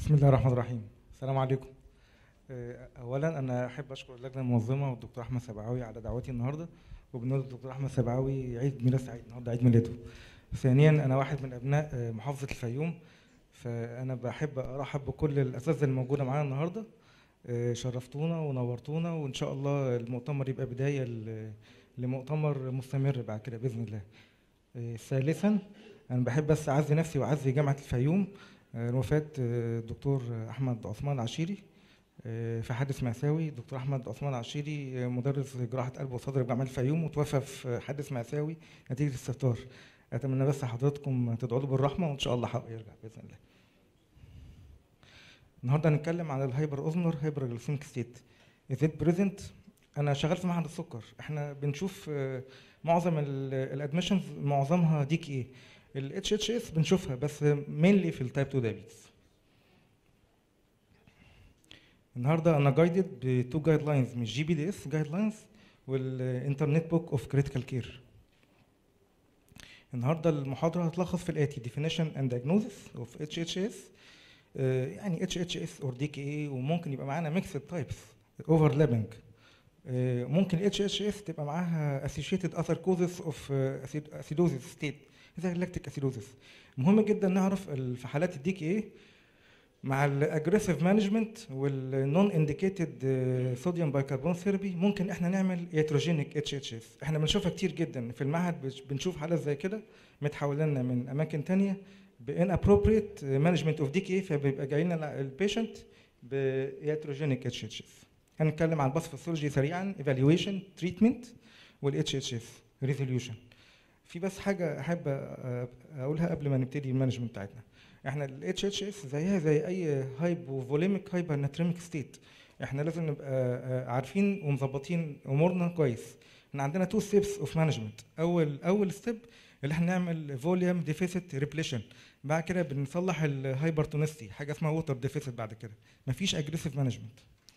بسم الله الرحمن الرحيم السلام عليكم آه، اولا انا احب اشكر اللجنه المنظمه والدكتور احمد سبعاوي على دعوتي النهارده وبنقول للدكتور احمد سبعاوي عيد ميلاد سعيد النهارده عيد ميلاده ثانيا انا واحد من ابناء آه، محافظه الفيوم فانا بحب ارحب بكل الاساتذه الموجوده معانا النهارده آه، شرفتونا ونورتونا وان شاء الله المؤتمر يبقى بدايه ل- لمؤتمر مستمر بعد كده باذن الله آه، ثالثا انا بحب بس اعزي نفسي واعزي جامعه الفيوم آه، وفاه آه، الدكتور احمد عثمان عشيري آه، في حادث مأساوي دكتور احمد عثمان عشيري آه، مدرس جراحه قلب وصدر بجامعه الفيوم وتوفى في حادث مأساوي نتيجه استهتار اتمنى بس حضراتكم تدعوا له بالرحمه وان شاء الله حقه يرجع باذن الله النهارده هنتكلم عن الهايبر اوزنر هايبر جلوسيميك ستيت از ات بريزنت انا شغال في معهد السكر احنا بنشوف آه، معظم الادميشنز معظمها ديك ايه الاتش اتش اس بنشوفها بس مينلي في التايب 2 دايابيتس النهارده انا جايدد بتو جايد لاينز مش جي بي دي اس جايد لاينز والانترنت بوك اوف كريتيكال كير النهارده المحاضره هتلخص في الاتي definition and diagnosis of HHS آه، يعني HHS or DKA وممكن يبقى معانا mixed types overlapping آه، ممكن ال HHS تبقى معاها associated other causes of آه، acid- acidosis state زي lactic acidosis مهم جدا نعرف ال- في حالات الدي كي ايه مع الاجريسيف مانجمنت والنون انديكيتد صوديوم بايكربون ثيرابي ممكن احنا نعمل ياتروجينيك اتش اتش اس احنا بنشوفها كتير جدا في المعهد بش- بنشوف حالات زي كده متحوله لنا من اماكن تانية بان ابروبريت مانجمنت اوف دي كي فبيبقى جاي لنا البيشنت بياتروجينيك اتش اتش اس هنتكلم عن الباثوفيسيولوجي سريعا ايفالويشن تريتمنت والاتش اتش اس ريزوليوشن في بس حاجه احب أ- اقولها قبل ما نبتدي المانجمنت بتاعتنا احنا الاتش اتش اس زيها زي اي هايبوفوليميك هايبر ناتريميك ستيت احنا لازم نبقى آه، عارفين ومظبطين امورنا كويس احنا عندنا تو ستيبس اوف مانجمنت اول اول ستيب اللي احنا نعمل فوليوم ديفيسيت ريبليشن بعد كده بنصلح الهايبرتونستي حاجه اسمها ووتر ديفيسيت بعد كده مفيش اجريسيف مانجمنت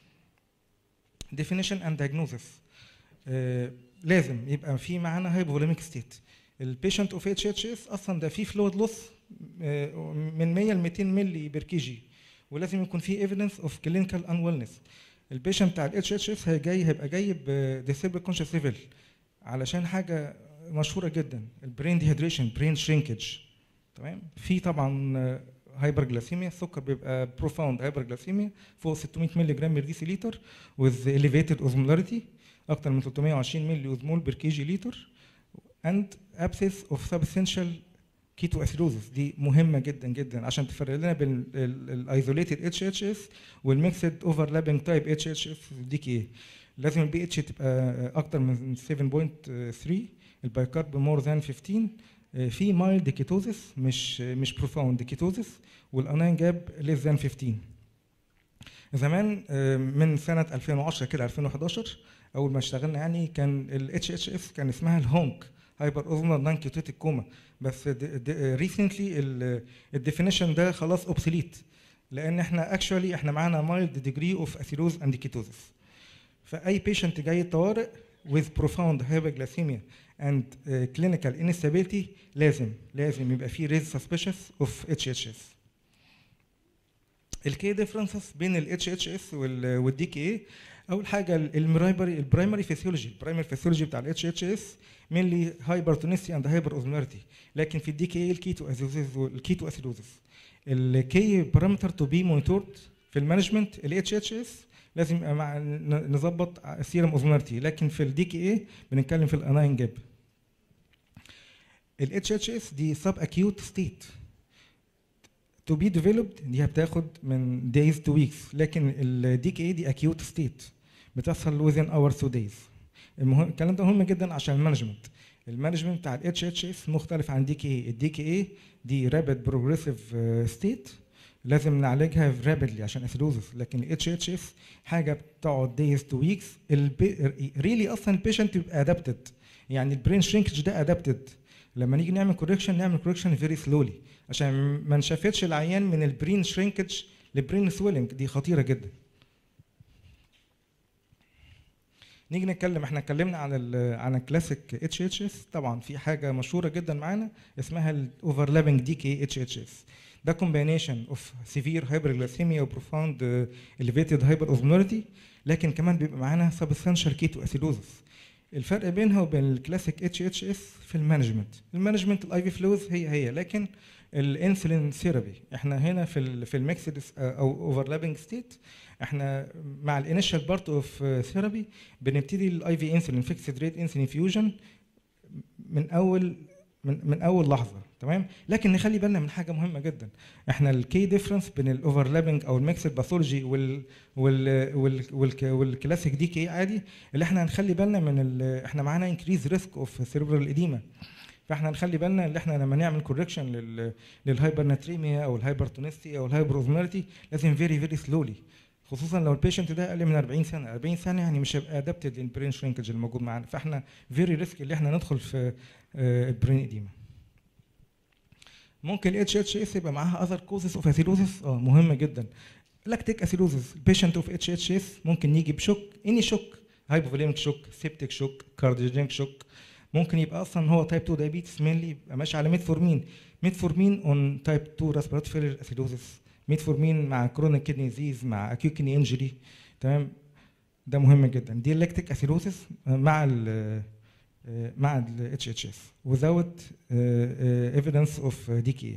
definition and diagnosis آه، لازم يبقى في معانا هايبوفوليميك ستيت البيشنت اوف اتش اتش اس اصلا ده في فلويد لوس من 100 ل 200 مللي بير كي جي ولازم يكون في ايفيدنس اوف كلينيكال ان ويلنس البيشنت بتاع الاتش اتش اس جاي هيبقى جاي بديسيبل كونشس ليفل علشان حاجه مشهوره جدا البرين ديهيدريشن برين شرينكج تمام في طبعا هايبر جلاسيميا السكر بيبقى بروفاوند هايبر جلاسيميا فوق 600 مللي جرام بير ديسي لتر with elevated osmolarity اكتر من 320 مللي اوزمول بير كي جي لتر and abscess of substantial ketoacidosis دي مهمه جدا جدا عشان تفرق لنا بين الايزوليتد اتش اتش اس والميكسد اوفرلابنج تايب اتش اتش اس دي كي ايه لازم البي اتش تبقى اكتر من 7.3 البايكارب مور ذان 15 آه، في مايلد كيتوزيس مش مش بروفاوند كيتوزيس والاناين جاب ليس ذان 15 زمان آه، من سنه 2010 كده 2011 اول ما اشتغلنا يعني كان الاتش اتش اس كان اسمها الهونك هايبر اوزمر نان كيوتيتك كوما بس ريسنتلي الديفينيشن ده خلاص اوبسوليت لان احنا اكشولي احنا معانا مايلد ديجري اوف اثيروز اند كيتوزيس فاي بيشنت جاي الطوارئ with profound hyperglycemia and uh, clinical instability لازم لازم يبقى في raised suspicious of HHS الكي ديفرنسز بين ال HHS وال والدي كي اي اول حاجه البرايمري البرايمري فيسيولوجي البرايمري فيسيولوجي بتاع ال HHS mainly hypertonicity and hyperosmolarity لكن في الدي كي اي الكيتو اسيدوزيس والكيتو اسيدوزيس الكي بارامتر تو بي مونيتورد في المانجمنت ال HHS لازم يبقى مع ن- نظبط سيرم اوزمولاريتي لكن في الدي كي اي بنتكلم في الاناين جاب ال HHS دي سب اكيوت ستيت to be developed دي هتاخد من days to weeks لكن ال DKA دي acute state بتحصل within hours to days المهم الكلام ده مهم جدا عشان المانجمنت المانجمنت بتاع ال HHS مختلف عن DKA ال DKA دي rapid progressive آه، state لازم نعالجها rapidly عشان acidosis لكن ال HHS حاجه بتقعد days to weeks ريلي اصلا البيشنت بيبقى adapted يعني البرين شرينكج ده adapted لما نيجي نعمل كوركشن نعمل كوركشن فيري سلولي عشان ما نشفتش العيان من البرين شرينكج لبرين سويلنج دي خطيره جدا نيجي نتكلم احنا اتكلمنا عن ال عن الكلاسيك اتش اتش اس طبعا في حاجه مشهوره جدا معانا اسمها الاوفرلابنج دي كي اتش اتش اس ده combination of severe hyperglycemia و profound uh, elevated hyperosmolarity لكن كمان بيبقى معانا substantial ketoacidosis الفرق بينها وبين الكلاسيك اتش اتش اس في المانجمنت المانجمنت الاي في فلوز هي هي لكن الانسولين ثيرابي احنا هنا في ال في الميكسد او اوفرلابنج ستيت احنا مع الانيشال بارت اوف ثيرابي بنبتدي الاي في انسولين فيكسد ريت انسولين فيوجن من اول من من اول لحظه تمام لكن نخلي بالنا من حاجه مهمه جدا احنا الكي ديفرنس بين الاوفرلابنج او الميكسد باثولوجي وال وال وال والكلاسيك دي كي عادي اللي احنا هنخلي بالنا من احنا معانا انكريز ريسك اوف سيربرال اديما فاحنا نخلي بالنا ان احنا لما نعمل كوركشن لل للهايبرناتريميا او الهايبرتونستي او الهايبروزمالتي لازم فيري فيري سلولي خصوصا لو البيشنت ده اقل من 40 سنه 40 سنه يعني مش هيبقى ادابتد للبرين شرينكج الموجود معانا فاحنا فيري ريسك اللي احنا ندخل في البرين اديما ممكن الاتش اتش اس يبقى معاها اذر كوزز اوف اسيلوزس اه مهمه جدا لاكتيك اسيلوزس البيشنت اوف اتش اتش اس ممكن يجي بشوك اني شوك هايبوفوليميك شوك سيبتيك شوك كارديوجينيك شوك ممكن يبقى اصلا هو تايب 2 دايابيتس مينلي يبقى ماشي على ميتفورمين ميتفورمين اون تايب 2 ريسبيراتوري اسيلوزس ميتفورمين مع كرونيك كدني ديزيز مع اكيوت كدني انجري تمام ده مهم جدا دي اللاكتيك اسيلوزس مع ال مع ال HHS without uh, uh, evidence of uh, decay.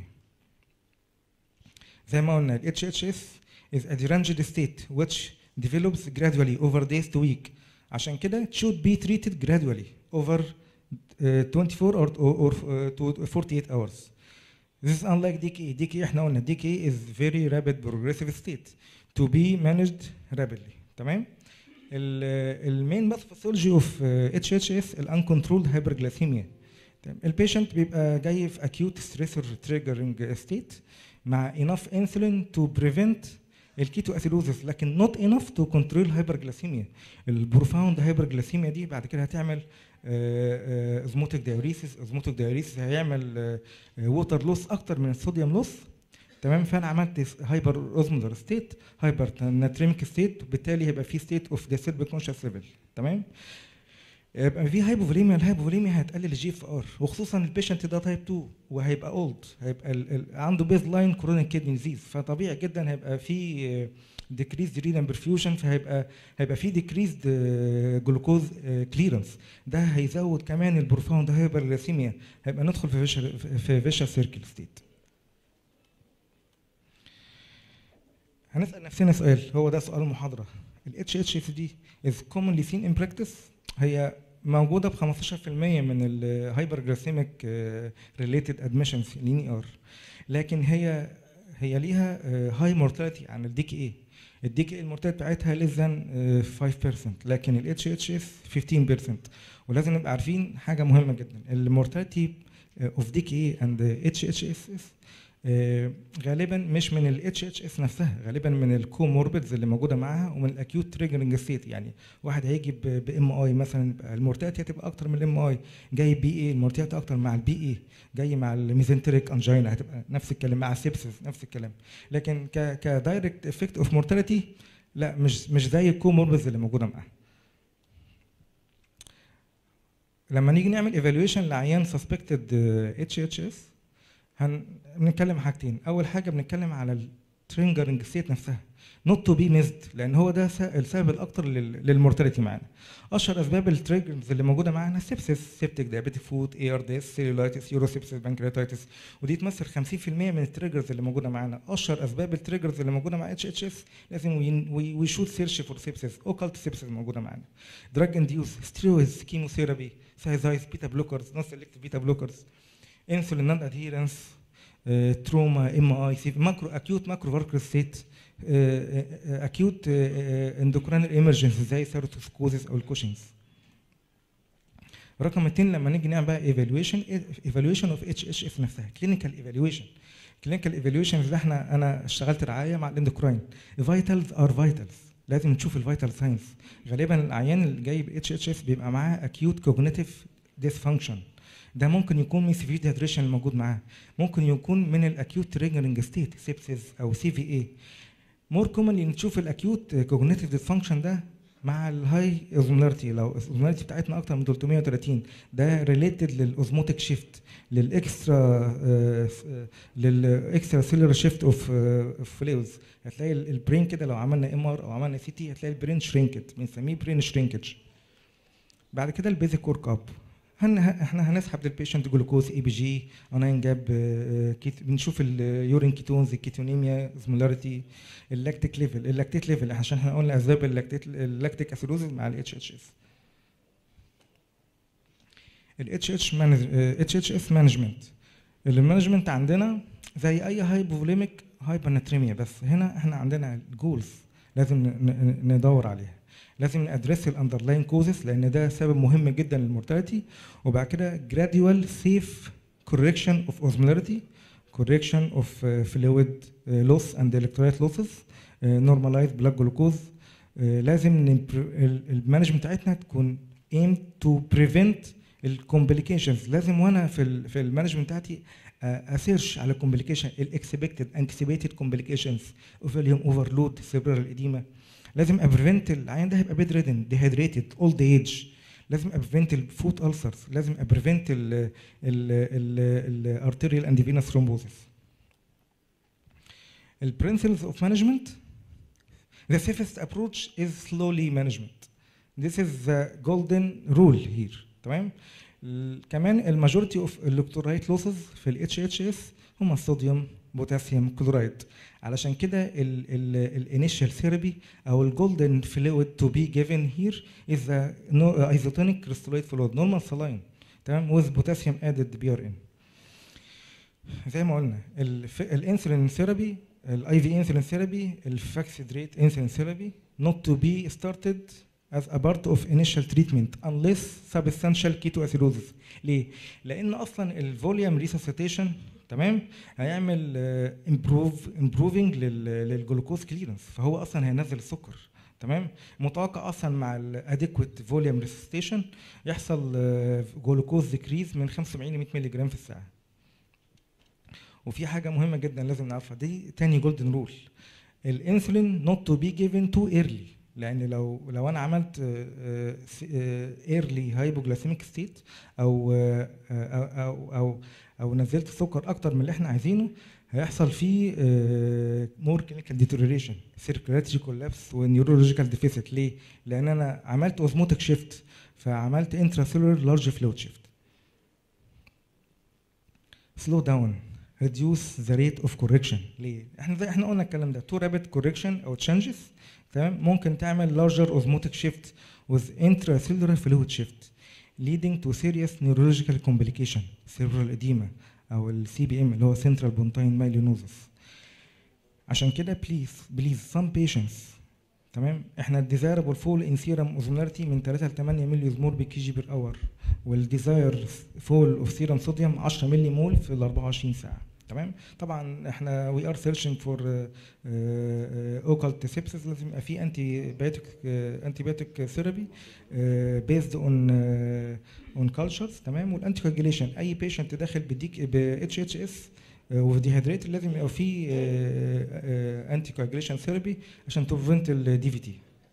زي ما قلنا ال HHS is a deranged state which develops gradually over days to week عشان كده it should be treated gradually over uh, 24 or, or, or uh, to 48 hours. This is unlike decay. Decay احنا قلنا decay is very rapid progressive state to be managed rapidly تمام؟ المين باثوفيسيولوجي اوف اتش اتش اس الانكونترولد هايبرجلايسيميا البيشنت بيبقى جاي في اكيوت ستريسور تريجرنج ستيت مع enough insulin to prevent الكيتو اسيلوزس لكن not enough to control hyperglycemia البروفاوند هايبرجلايسيميا دي بعد كده هتعمل ازموتيك دايوريسيس ازموتيك دايوريسيس هيعمل ووتر لوس اكتر من الصوديوم لوس تمام فانا عملت هايبر اوزمولار ستيت هايبر ناتريميك ستيت وبالتالي هيبقى في ستيت اوف ذا سيلف كونشس ليفل تمام يبقى في هايبوفوليميا الهايبوفوليميا هتقلل الجي اف ار وخصوصا البيشنت ده تايب 2 وهيبقى اولد هيبقى ال ال عنده بيز لاين كرونيك كيدني ديزيز فطبيعي جدا هيبقى في ديكريز رينال برفيوجن فهيبقى هيبقى في ديكريز جلوكوز كليرنس ده هيزود كمان البروفاوند هايبرجليسيميا هيبقى ندخل في فيشر في فيشر سيركل ستيت هنسال نفسنا سؤال هو ده سؤال المحاضره ال HHS دي is commonly seen in practice هي موجوده ب 15% من الهايبرجليسيميك ريليتد ادميشنز لين ار لكن هي هي ليها هاي مورتاليتي عن الدي كي اي الدي كي اي المورتاليتي بتاعتها ليس ذان 5% لكن ال HHS 15% ولازم نبقى عارفين حاجه مهمه جدا المورتاليتي اوف دي كي اي اند اتش اتش اس غالبا مش من ال HHS نفسها غالبا من الكوموربيدز اللي موجوده معاها ومن الاكيوت تريجرنج ستيت يعني واحد هيجي بام اي مثلا المورتاليتي هتبقى اكتر من الام اي جاي بي اي المورتاليتي اكتر مع البي اي جاي مع الميزنتريك انجينا هتبقى نفس الكلام مع السيبسس نفس الكلام لكن ك كدايركت افكت اوف مورتاليتي لا مش مش زي الكوموربيدز اللي موجوده معاها لما نيجي نعمل ايفالويشن لعيان سسبكتد اتش اتش اس هنتكلم حاجتين اول حاجه بنتكلم على الترينجرنج ستيت نفسها نوت تو بي ميزد لان هو ده السبب الاكتر للمورتاليتي معانا اشهر اسباب التريجرز اللي موجوده معانا سيبسيس سيبتيك دايابيتيك فود اي ار دي اس سيلولايتس يوروسيبسيس بانكرياتايتس ودي تمثل 50% من التريجرز اللي موجوده معانا اشهر اسباب التريجرز اللي موجوده مع اتش اتش اس لازم وي شوت سيرش فور سيبسيس اوكالت سيبسيس موجوده معانا دراج انديوس ستيرويدز كيموثيرابي سايزايز بيتا بلوكرز نون سيلكتيف بيتا بلوكرز انسولين نون ادهيرنس تروما ام اي سي ماكرو اكيوت ماكرو فاركر ستيت اكيوت اندوكرينال ايمرجنسي زي سيروتوسكوزيس او الكوشنز رقم اثنين لما نيجي نعمل بقى ايفالويشن ايفالويشن اوف اتش اتش اف نفسها كلينيكال ايفالويشن كلينيكال ايفالويشن اللي احنا انا اشتغلت رعايه مع الاندوكراين فيتالز ار فيتالز لازم نشوف الفيتال ساينس غالبا العيان اللي جاي ب اتش اتش اف بيبقى معاه اكيوت كوجنيتيف ديسفانكشن ده ممكن يكون من سيفير ديهيدريشن الموجود معاه ممكن يكون من الاكيوت تريجرنج ستيت سيبسيس او سي في اي مور كومنلي نشوف الاكيوت كوجنيتيف ديسفانكشن ده مع الهاي اوزمولاريتي لو الاوزمولاريتي بتاعتنا اكتر من 330 ده ريليتد للاوزموتيك شيفت للاكسترا للاكسترا سيلولار شيفت اوف فلويدز هتلاقي ال- البرين كده لو عملنا ام ار او عملنا سي تي هتلاقي البرين شرينكد بنسميه برين شرينكج بعد كده البيزك ورك اب هن احنا هنسحب للبيشنت جلوكوز اي بي جي اناين جاب آه، كيت بنشوف اليورين كيتونز الكيتونيميا اسمولاريتي اللاكتيك ليفل اللاكتيك ليفل عشان احنا قلنا اسباب اللاكتيك اللاكتيك اسيدوزز مع الاتش اتش اس الاتش اتش اتش اتش اس مانجمنت المانجمنت عندنا زي اي هايبوفوليميك هايبرناتريميا بس هنا احنا عندنا جولز لازم ن- ن- ندور عليها لازم نادرس الاندرلاين كوزز لان ده سبب مهم جدا للمورتاليتي وبعد كده gradual safe correction of osmolarity correction of uh, fluid uh, loss and electrolyte losses uh, normalize blood glucose uh, لازم نبر- ال- المانجمنت بتاعتنا تكون aim to prevent الكومبليكيشنز لازم وانا في ال في المانجمنت بتاعتي اسيرش على الكومبليكيشن الاكسبكتد انتسيبيتد كومبليكيشنز اوفيليوم اوفرلود سيبرال اديما لازم ابريفنت العيان ده هيبقى بيد ريدن ديهيدريتد اولد ايج لازم ابريفنت الفوت السرز لازم ابريفنت الارتيريال اند فينس ثرومبوزس البرنسبلز اوف مانجمنت The safest approach is slowly management. This is the golden rule here. تمام؟ ال- كمان الماجورتي اوف الكترولايت لوسز في الاتش اتش اس هم الصوديوم بوتاسيوم كلورايد علشان كده الانيشال ثيرابي او الجولدن فلويد تو بي جيفن هير از ايزوتونيك كريستالويد فلويد نورمال سلاين تمام with potassium added بي ار ان زي ما قلنا الانسولين ثيرابي الاي في انسولين ثيرابي الفاكسيدريت انسولين ثيرابي not to be started as a part of initial treatment unless substantial ketoacidosis ليه؟ لان اصلا الفوليوم ريسوسيتيشن تمام هيعمل امبروف امبروفنج للجلوكوز كليرنس فهو اصلا هينزل السكر تمام متوقع اصلا مع الاديكويت فوليوم ريسوسيتيشن يحصل جلوكوز ديكريز من 75 ل 100 مللي جرام في الساعه وفي حاجه مهمه جدا لازم نعرفها دي تاني جولدن رول الانسولين نوت تو بي جيفن تو ايرلي لان لو لو انا عملت ايرلي هايبوجلاسيميك ستيت او آه، او او او, أو نزلت السكر اكتر من اللي احنا عايزينه هيحصل فيه مور كلينيكال ديتوريشن سيركولاتري كولابس ونيورولوجيكال ديفيسيت ليه؟ لان انا عملت اوزموتيك شيفت فعملت انترا سيلولر لارج فلويد شيفت سلو داون reduce the rate of correction ليه؟ احنا زي احنا قلنا الكلام ده تو rapid correction او changes تمام ممكن تعمل larger osmotic shift with intracellular fluid shift leading to serious neurological complication cerebral edema او السي بي ام اللي هو central pontine myelinosis عشان كده please please some patients تمام احنا الديزايربل فول ان سيرم اوزمولاريتي من 3 ل 8 مللي مول بكي جي بير اور والديزاير فول اوف سيرم صوديوم 10 مللي مول في ال 24 ساعه تمام طبعا احنا وي ار سيرشنج فور اوكالت سيبسس لازم يبقى في انتي بايوتيك انتي بايوتيك ثيرابي بيزد اون اون كالتشرز تمام والانتي كواجيليشن اي بيشنت داخل بديك ب اتش اتش اس وفي ديهيدريت لازم يبقى في انتي كواجيليشن ثيرابي عشان تبريفنت الدي في تي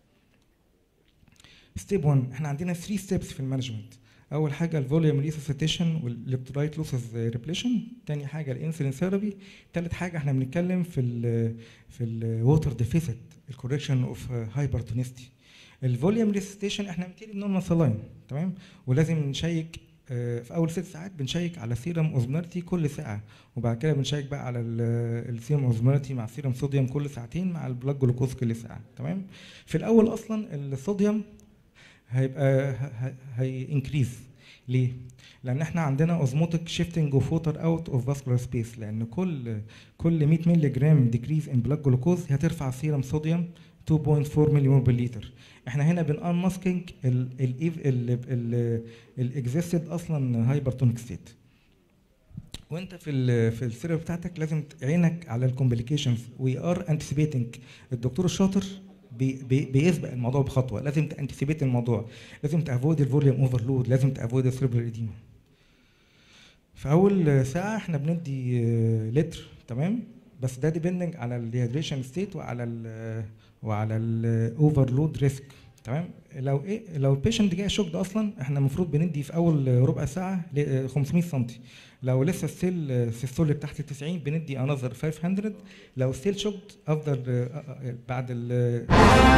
ستيب 1 احنا عندنا 3 ستيبس في المانجمنت اول حاجه الفوليوم ريسوسيتيشن والالكترولايت لوسز ريبليشن تاني حاجه الانسولين ثيرابي تالت حاجه احنا بنتكلم في ال في الووتر ديفيسيت الكوركشن اوف هايبرتونستي الفوليوم ريسوسيتيشن احنا بنبتدي بنورمال سلاين تمام ولازم نشيك آه، في اول ست ساعات بنشيك على سيرم اوزمولاريتي كل ساعه وبعد كده بنشيك بقى على ال- السيرم اوزمولاريتي مع سيرم صوديوم كل ساعتين مع البلاك جلوكوز كل ساعه تمام في الاول اصلا الصوديوم هيبقى هي انكريز ليه؟ لان احنا عندنا اوزموتيك شيفتنج اوف ووتر اوت اوف فاسكولار سبيس لان كل كل 100 مللي جرام ديكريز ان بلاك جلوكوز هترفع سيرم صوديوم 2.4 ملي مول بالليتر احنا هنا بنان ماسكينج الاكزيستد اصلا هايبرتونيك ستيت وانت في ال في السيرم بتاعتك لازم عينك على الكومبليكيشنز وي ار انتسيبيتنج الدكتور الشاطر بي بي بيسبق الموضوع بخطوه لازم تانتسيبيت الموضوع لازم تافويد الفوليوم اوفرلود لازم تافويد السيربرال ايديما في اول ساعه احنا بندي آه، لتر تمام بس ده ديبندنج على الديهيدريشن ستيت وعلى ال وعلى الاوفرلود ريسك تمام لو ايه لو البيشنت جاي شوك ده اصلا احنا المفروض بندي في اول ربع ساعه ل- 500 سم لو لسه السيل سيستول تحت ال 90 بندي انذر 500 لو السيل شوكت افضل آه، آه، بعد ال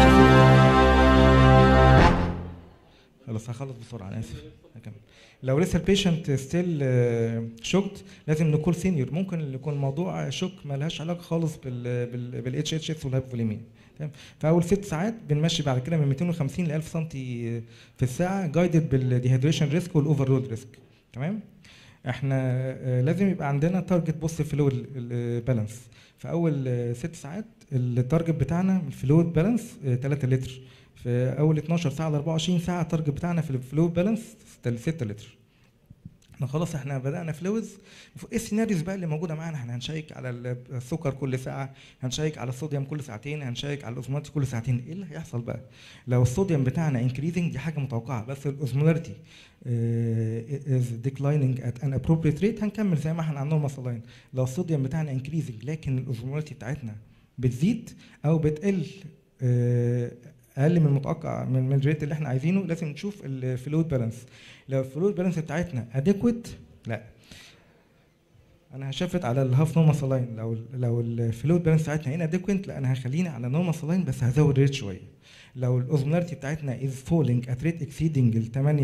خلاص هخلص بسرعه انا اسف هكمل لو لسه البيشنت ستيل شوكت لازم نكون سينيور ممكن يكون الموضوع شوك ملهاش علاقه خالص بال بال بالاتش اتش اس والهايبوفوليميا تمام في اول ست ساعات بنمشي بعد كده من 250 ل 1000 سم في الساعه جايدد بالديهيدريشن ريسك والاوفرلود ريسك تمام احنا آه، لازم يبقى عندنا تارجت بوست فلويد بالانس في اول آه، ست ساعات التارجت بتاعنا الفلويد بالانس 3 لتر في اول 12 ساعه ل 24 ساعه التارجت بتاعنا في الفلويد بالانس 6 لتر احنا خلاص احنا بدانا فلويدز ايه السيناريوز بقى اللي موجوده معانا احنا هنشيك على السكر كل ساعه هنشيك على الصوديوم كل ساعتين هنشيك على الاوزمولاريتي كل ساعتين ايه اللي هيحصل بقى لو الصوديوم بتاعنا انكريزنج دي حاجه متوقعه بس الاوزمولاريتي از ديكلايننج ات ان appropriate ريت هنكمل زي ما احنا عندنا مصلاين لو الصوديوم بتاعنا انكريزنج لكن الاوزمولاريتي بتاعتنا بتزيد او بتقل آه، اقل من المتوقع من من الريت اللي احنا عايزينه لازم نشوف الفلويد بالانس لو الفلويد بالانس بتاعتنا اديكويت لا انا هشفت على الهاف نورمال سلاين لو لو الفلويد بالانس بتاعتنا هنا اديكوينت لا انا هخليني على نورمال سلاين بس هزود ريت شويه لو الاوزمولاريتي بتاعتنا از فولينج ات ريت اكسيدنج ال 8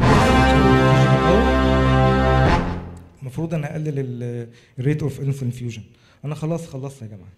المفروض انا اقلل الريت اوف انسولين فيوجن انا خلاص خلصت يا جماعه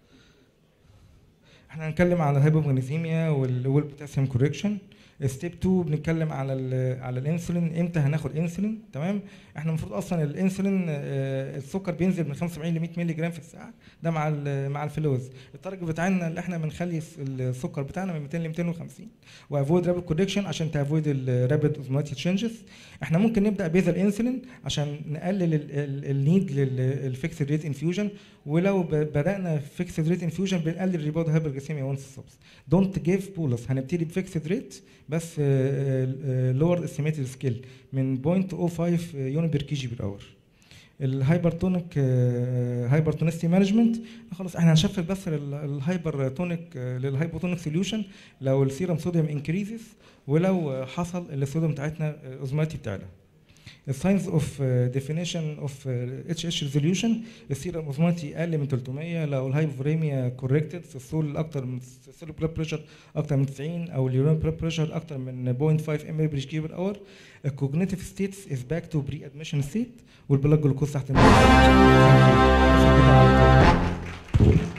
احنا هنتكلم على الهايبومغنيسيميا والبوتاسيوم كوريكشن ستيب 2 بنتكلم على ال على الانسولين امتى هناخد انسولين تمام احنا المفروض اصلا الانسولين آه، السكر بينزل من 75 ل 100 مللي جرام في الساعه ده مع ال مع الفلوز التارجت بتاعنا اللي احنا بنخلي الس- السكر بتاعنا من 200 ل 250 وافويد رابid كوريكشن عشان تافويد الرابid اوزماتيك تشينجز احنا ممكن نبدا بيزل انسولين عشان نقلل النيد للفيكسد ريت انفيوجن ولو ب- بدانا فيكسد ريت انفيوجن بنقلل ريبورت هايبرجليسيميا وانس ستوبس دونت جيف بولس هنبتدي بفيكسد ريت بس لور استيميتد سكيل من 0.05 يونت بير كي جي بير اور الهايبرتونيك هايبرتونستي مانجمنت خلاص احنا هنشفت بس الهايبرتونيك للهايبوتونيك سوليوشن لو السيرم صوديوم انكريزز ولو حصل الصوديوم بتاعتنا اوزماتي بتاعنا الساينز اوف ديفينيشن اوف اتش اتش ريزوليوشن السيرم اوزماتي اقل من 300 لو الهايبوفريميا كوركتد في السول اكتر من السيل بلاد بريشر اكتر من 90 او اليورين بلاد بريشر اكتر من 0.5 ام بر كي بر اور الكوجنيتيف ستيتس از باك تو بري ادميشن ستيت والبلاد جلوكوز تحت المية.